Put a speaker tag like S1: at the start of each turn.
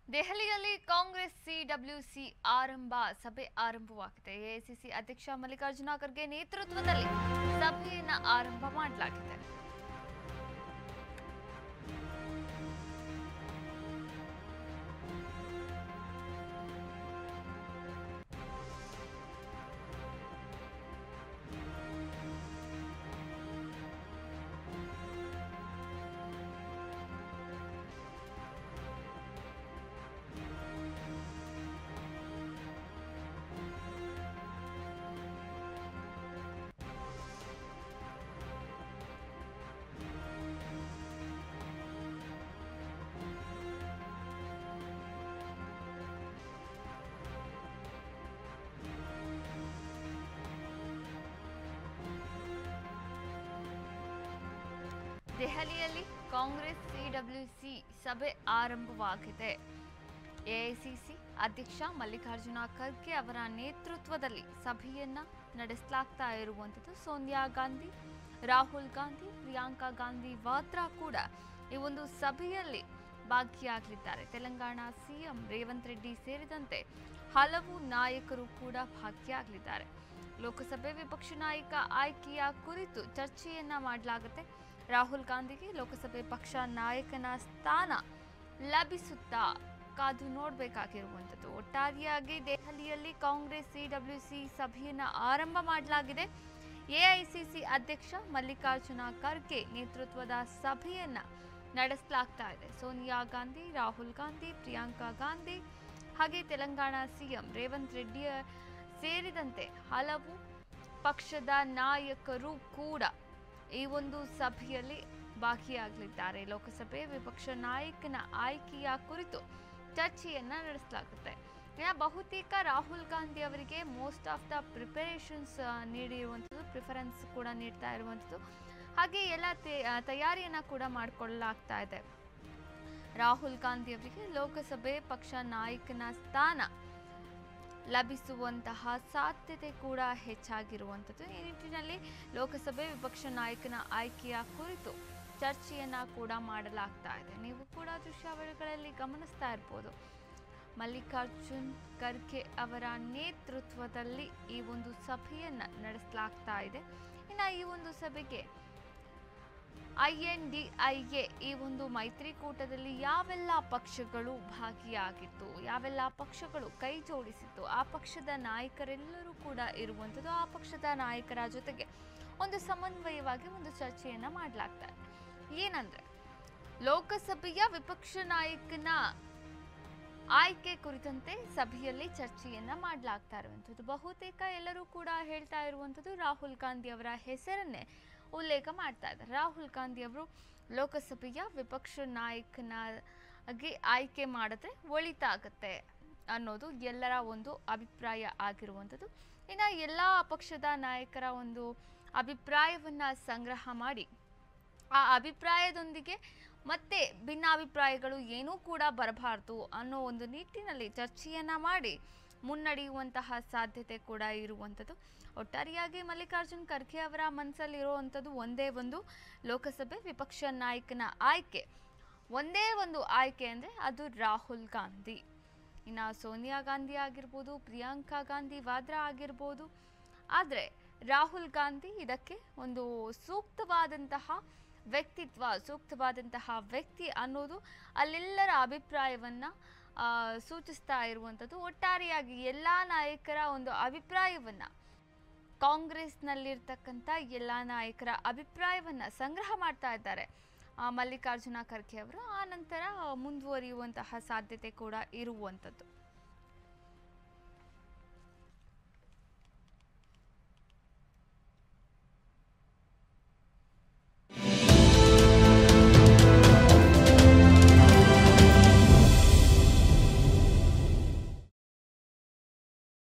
S1: ದೆಹಲಿಯಲ್ಲಿ ಕಾಂಗ್ರೆಸ್ ಸಿಡಬ್ಲ್ಯೂಸಿ ಆರಂಭ ಸಭೆ ಆರಂಭವಾಗಿದೆ ಎಐಸಿಸಿ ಅಧ್ಯಕ್ಷ ಮಲ್ಲಿಕಾರ್ಜುನ ಖರ್ಗೆ ನೇತೃತ್ವದಲ್ಲಿ ಸಭೆಯನ್ನ ಆರಂಭ ಮಾಡಲಾಗಿದೆ ದೆಹಲಿಯಲ್ಲಿ ಕಾಂಗ್ರೆಸ್ ಸಿಡಬ್ಲ್ಯೂಸಿ ಸಭೆ ಆರಂಭವಾಗಿದೆ ಎಐಸಿಸಿ ಅಧ್ಯಕ್ಷ ಮಲ್ಲಿಕಾರ್ಜುನ ಖರ್ಗೆ ಅವರ ನೇತೃತ್ವದಲ್ಲಿ ಸಭೆಯನ್ನ ನಡೆಸಲಾಗ್ತಾ ಇರುವಂಥದ್ದು ಸೋನಿಯಾ ಗಾಂಧಿ ರಾಹುಲ್ ಗಾಂಧಿ ಪ್ರಿಯಾಂಕಾ ಗಾಂಧಿ ವಾದ್ರಾ ಕೂಡ ಈ ಒಂದು ಸಭೆಯಲ್ಲಿ ಭಾಗಿಯಾಗಲಿದ್ದಾರೆ ತೆಲಂಗಾಣ ಸಿಎಂ ರೇವಂತ್ ರೆಡ್ಡಿ ಸೇರಿದಂತೆ ಹಲವು ನಾಯಕರು ಕೂಡ ಭಾಗಿಯಾಗಲಿದ್ದಾರೆ ಲೋಕಸಭೆ ವಿಪಕ್ಷ ನಾಯಕ ಆಯ್ಕೆಯ ಕುರಿತು ಚರ್ಚೆಯನ್ನ ಮಾಡಲಾಗುತ್ತೆ ರಾಹುಲ್ ಗಾಂಧಿಗೆ ಲೋಕಸಭೆ ಪಕ್ಷ ನಾಯಕನ ಸ್ಥಾನ ಲಭಿಸುತ್ತಾ ಕಾದು ನೋಡಬೇಕಾಗಿರುವಂಥದ್ದು ಒಟ್ಟಾರೆಯಾಗಿ ದೆಹಲಿಯಲ್ಲಿ ಕಾಂಗ್ರೆಸ್ ಸಿಡಬ್ಲ್ಯೂಸಿ ಸಭೆಯನ್ನ ಆರಂಭ ಮಾಡಲಾಗಿದೆ ಎಐಸಿಸಿ ಅಧ್ಯಕ್ಷ ಮಲ್ಲಿಕಾರ್ಜುನ ಖರ್ಗೆ ನೇತೃತ್ವದ ಸಭೆಯನ್ನ ನಡೆಸಲಾಗ್ತಾ ಇದೆ ಸೋನಿಯಾ ಗಾಂಧಿ ರಾಹುಲ್ ಗಾಂಧಿ ಪ್ರಿಯಾಂಕಾ ಗಾಂಧಿ ಹಾಗೆ ತೆಲಂಗಾಣ ಸಿಎಂ ರೇವಂತ್ ರೆಡ್ಡಿ ಸೇರಿದಂತೆ ಹಲವು ಪಕ್ಷದ ನಾಯಕರು ಕೂಡ ಈ ಒಂದು ಸಭೆಯಲ್ಲಿ ಭಾಗಿಯಾಗಲಿದ್ದಾರೆ ಲೋಕಸಭೆ ವಿಪಕ್ಷ ನಾಯಕನ ಆಯ್ಕೆಯ ಕುರಿತು ಚರ್ಚೆಯನ್ನ ನಡೆಸಲಾಗುತ್ತೆ ಇನ್ನು ಬಹುತೇಕ ರಾಹುಲ್ ಗಾಂಧಿ ಅವರಿಗೆ ಮೋಸ್ಟ್ ಆಫ್ ದ ಪ್ರಿಪರೇಷನ್ಸ್ ನೀಡಿರುವಂಥದ್ದು ಪ್ರಿಫರೆನ್ಸ್ ಕೂಡ ನೀಡ್ತಾ ಇರುವಂಥದ್ದು ಹಾಗೆ ಎಲ್ಲ ತೇ- ಆ, ತಯಾರಿಯನ್ನ ಕೂಡ ಮಾಡಿಕೊಳ್ಳಲಾಗ್ತಾ ಇದೆ ರಾಹುಲ್ ಗಾಂಧಿ ಅವರಿಗೆ ಲೋಕಸಭೆ ಪಕ್ಷ ನಾಯಕನ ಸ್ಥಾನ ಲಭಿಸುವಂತಹ ಸಾಧ್ಯತೆ ಕೂಡ ಹೆಚ್ಚಾಗಿರುವಂಥದ್ದು ಈ ನಿಟ್ಟಿನಲ್ಲಿ ಲೋಕಸಭೆ ವಿಪಕ್ಷ ನಾಯಕನ ಆಯ್ಕೆಯ ಕುರಿತು ಚರ್ಚೆಯನ್ನ ಕೂಡ ಮಾಡಲಾಗ್ತಾ ಇದೆ ನೀವು ಕೂಡ ದೃಶ್ಯಾವಳಿಗಳಲ್ಲಿ ಗಮನಿಸ್ತಾ ಇರ್ಬೋದು ಮಲ್ಲಿಕಾರ್ಜುನ್ ಖರ್ಗೆ ಅವರ ನೇತೃತ್ವದಲ್ಲಿ ಈ ಒಂದು ಸಭೆಯನ್ನ ನಡೆಸಲಾಗ್ತಾ ಇದೆ ಇನ್ನು ಈ ಒಂದು ಸಭೆಗೆ ಐಎನ್ಡಿಐಎ ಈ ಒಂದು ಮೈತ್ರಿಕೂಟದಲ್ಲಿ ಯಾವೆಲ್ಲ ಪಕ್ಷಗಳು ಭಾಗಿಯಾಗಿತ್ತು ಯಾವೆಲ್ಲ ಪಕ್ಷಗಳು ಕೈ ಜೋಡಿಸಿತ್ತು ಆ ಪಕ್ಷದ ನಾಯಕರೆಲ್ಲರೂ ಕೂಡ ಇರುವಂಥದ್ದು ಆ ಪಕ್ಷದ ನಾಯಕರ ಜೊತೆಗೆ ಒಂದು ಸಮನ್ವಯವಾಗಿ ಒಂದು ಚರ್ಚೆಯನ್ನ ಮಾಡಲಾಗ್ತಾ ಇದೆ ಏನಂದ್ರೆ ಲೋಕಸಭೆಯ ವಿಪಕ್ಷ ನಾಯಕನ ಆಯ್ಕೆ ಕುರಿತಂತೆ ಸಭೆಯಲ್ಲಿ ಚರ್ಚೆಯನ್ನ ಮಾಡಲಾಗ್ತಾ ಇರುವಂಥದ್ದು ಬಹುತೇಕ ಎಲ್ಲರೂ ಕೂಡ ಹೇಳ್ತಾ ಇರುವಂಥದ್ದು ರಾಹುಲ್ ಗಾಂಧಿ ಅವರ ಹೆಸರನ್ನೇ ಉಲ್ಲೇಖ ಮಾಡ್ತಾ ಇದ್ದಾರೆ ರಾಹುಲ್ ಗಾಂಧಿ ಅವರು ಲೋಕಸಭೆಯ ವಿಪಕ್ಷ ನಾಯಕನಾಗಿ ಆಯ್ಕೆ ಮಾಡಿದ್ರೆ ಒಳಿತಾಗತ್ತೆ ಅನ್ನೋದು ಎಲ್ಲರ ಒಂದು ಅಭಿಪ್ರಾಯ ಆಗಿರುವಂಥದ್ದು ಇನ್ನು ಎಲ್ಲ ಪಕ್ಷದ ನಾಯಕರ ಒಂದು ಅಭಿಪ್ರಾಯವನ್ನ ಸಂಗ್ರಹ ಮಾಡಿ ಆ ಅಭಿಪ್ರಾಯದೊಂದಿಗೆ ಮತ್ತೆ ಭಿನ್ನಾಭಿಪ್ರಾಯಗಳು ಏನೂ ಕೂಡ ಬರಬಾರ್ದು ಅನ್ನೋ ಒಂದು ನಿಟ್ಟಿನಲ್ಲಿ ಚರ್ಚೆಯನ್ನ ಮಾಡಿ ಮುನ್ನಡೆಯುವಂತಹ ಸಾಧ್ಯತೆ ಕೂಡ ಇರುವಂಥದ್ದು ಒಟ್ಟಾರೆಯಾಗಿ ಮಲ್ಲಿಕಾರ್ಜುನ್ ಖರ್ಗೆ ಅವರ ಮನಸ್ಸಲ್ಲಿ ಇರುವಂಥದ್ದು ಒಂದೇ ಒಂದು ಲೋಕಸಭೆ ವಿಪಕ್ಷ ನಾಯಕನ ಆಯ್ಕೆ ಒಂದೇ ಒಂದು ಆಯ್ಕೆ ಅಂದರೆ ಅದು ರಾಹುಲ್ ಗಾಂಧಿ ಇನ್ನು ಸೋನಿಯಾ ಗಾಂಧಿ ಆಗಿರ್ಬೋದು ಪ್ರಿಯಾಂಕಾ ಗಾಂಧಿ ವಾದ್ರಾ ಆಗಿರ್ಬೋದು ಆದರೆ ರಾಹುಲ್ ಗಾಂಧಿ ಇದಕ್ಕೆ ಒಂದು ಸೂಕ್ತವಾದಂತಹ ವ್ಯಕ್ತಿತ್ವ ಸೂಕ್ತವಾದಂತಹ ವ್ಯಕ್ತಿ ಅನ್ನೋದು ಅಲ್ಲೆಲ್ಲರ ಅಭಿಪ್ರಾಯವನ್ನು ಸೂಚಿಸ್ತಾ ಇರುವಂಥದ್ದು ಒಟ್ಟಾರೆಯಾಗಿ ಎಲ್ಲ ನಾಯಕರ ಒಂದು ಅಭಿಪ್ರಾಯವನ್ನು ಕಾಂಗ್ರೆಸ್ನಲ್ಲಿರ್ತಕ್ಕಂಥ ಎಲ್ಲ ನಾಯಕರ ಅಭಿಪ್ರಾಯವನ್ನು ಸಂಗ್ರಹ ಮಾಡ್ತಾ ಇದ್ದಾರೆ ಆ, ಮಲ್ಲಿಕಾರ್ಜುನ ಖರ್ಗೆ ಅವರು ಆ ನಂತರ ಮುಂದುವರಿಯುವಂತಹ ಸಾಧ್ಯತೆ ಕೂಡ ಇರುವಂಥದ್ದು